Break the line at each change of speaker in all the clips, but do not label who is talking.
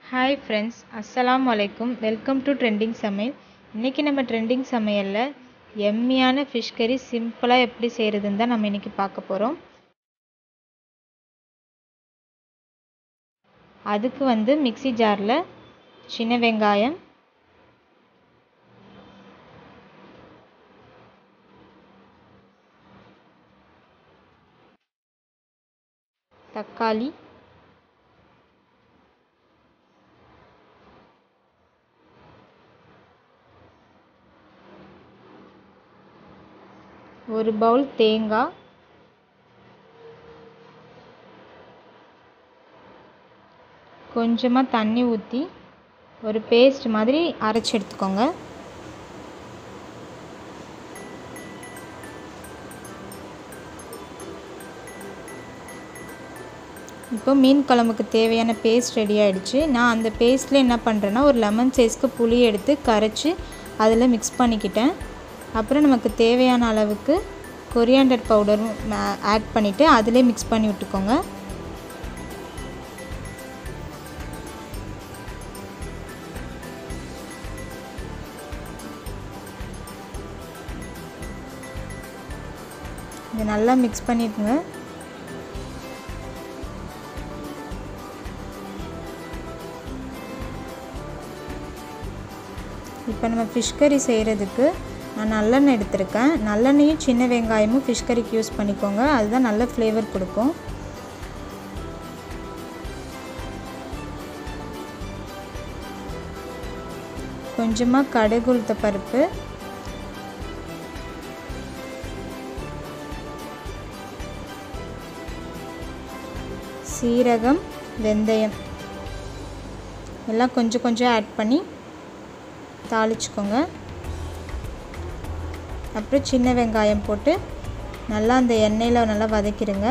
hi friends அஸ்ஸலாமு அலைக்கும் welcome to trending சமையல் இன்றைக்கி நம்ம ட்ரெண்டிங் சமையலில் எம்மியான ஃபிஷ் கறி சிம்பிளாக எப்படி செய்கிறதுன்னு தான் நம்ம இன்றைக்கி பார்க்க போகிறோம் அதுக்கு வந்து மிக்ஸி ஜாரில் சின்ன வெங்காயம் தக்காளி ஒரு பவுல் தேங்காய் கொஞ்சமாக தண்ணி ஊற்றி ஒரு பேஸ்ட் மாதிரி அரைச்சி எடுத்துக்கோங்க இப்போ மீன் குழம்புக்கு தேவையான பேஸ்ட் ரெடி ஆகிடுச்சு நான் அந்த பேஸ்ட்டில் என்ன பண்ணுறேன்னா ஒரு லெமன் சைஸ்க்கு புளி எடுத்து கரைச்சி அதில் மிக்ஸ் பண்ணிக்கிட்டேன் அப்புறம் நமக்கு தேவையான அளவுக்கு கொரியாண்டர் பவுடரும் ஆட் பண்ணிவிட்டு அதிலே மிக்ஸ் பண்ணி விட்டுக்கோங்க இதை நல்லா மிக்ஸ் பண்ணிட்டுங்க இப்போ நம்ம ஃபிஷ் கறி செய்கிறதுக்கு நான் நல்லெண்ணெய் எடுத்திருக்கேன் நல்லெண்ணெயும் சின்ன வெங்காயமும் ஃபிஷ் கறிக்கு யூஸ் பண்ணிக்கோங்க அதுதான் நல்ல ஃப்ளேவர் கொடுக்கும் கொஞ்சமாக கடுகு உளுத்த பருப்பு சீரகம் வெந்தயம் எல்லாம் கொஞ்சம் கொஞ்சம் ஆட் பண்ணி தாளிச்சுக்கோங்க அப்புறம் சின்ன வெங்காயம் போட்டு நல்லா அந்த எண்ணெயில் நல்லா வதக்கிடுங்க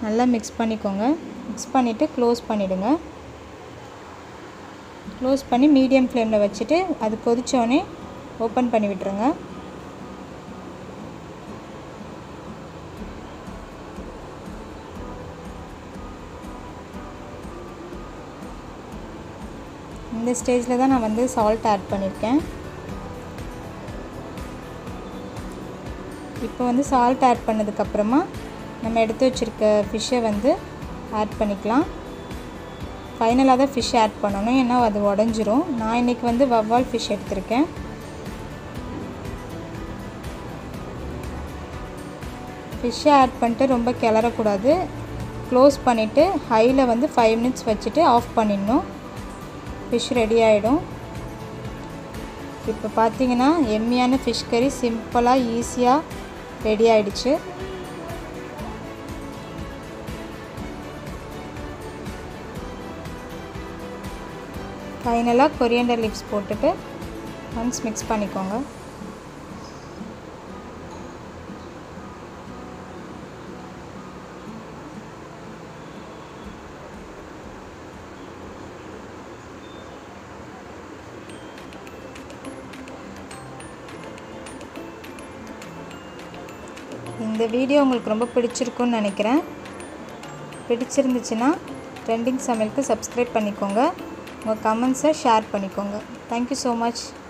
நல்லா மிக்ஸ் பண்ணிக்கோங்க மிக்ஸ் பண்ணிவிட்டு க்ளோஸ் பண்ணிவிடுங்க க்ளோஸ் பண்ணி மீடியம் ஃப்ளேமில் வச்சுட்டு அது கொதித்தோடனே ஓப்பன் பண்ணி விட்டுருங்க இந்த ஸ்டேஜில் தான் நான் வந்து சால்ட் ஆட் பண்ணியிருக்கேன் இப்போ வந்து சால்ட் ஆட் பண்ணதுக்கப்புறமா நம்ம எடுத்து வச்சுருக்க ஃபிஷ்ஷை வந்து ஆட் பண்ணிக்கலாம் ஃபைனலாக தான் ஃபிஷ் ஆட் பண்ணணும் ஏன்னா அது உடஞ்சிரும் நான் இன்றைக்கி வந்து வவ்வால் ஃபிஷ் எடுத்திருக்கேன் ஃபிஷ்ஷை ஆட் பண்ணிட்டு ரொம்ப கிளறக்கூடாது க்ளோஸ் பண்ணிவிட்டு ஹையில் வந்து ஃபைவ் மினிட்ஸ் வச்சுட்டு ஆஃப் பண்ணிடணும் ஃபிஷ் ரெடி ஆகிடும் இப்போ பார்த்தீங்கன்னா எம்மியான ஃபிஷ் கறி சிம்பிளாக ஈஸியாக ரெடி ஆகிடுச்சு ஃபைனலாக கொரியண்டர் லீவ்ஸ் போட்டுட்டு ஒன்ஸ் மிக்ஸ் பண்ணிக்கோங்க இந்த வீடியோ உங்களுக்கு ரொம்ப பிடிச்சிருக்குன்னு நினைக்கிறேன் பிடிச்சிருந்துச்சுன்னா ட்ரெண்டிங் சமையலுக்கு சப்ஸ்கிரைப் பண்ணிக்கோங்க உங்கள் கமெண்ட்ஸை ஷேர் பண்ணிக்கோங்க தேங்க்யூ ஸோ மச்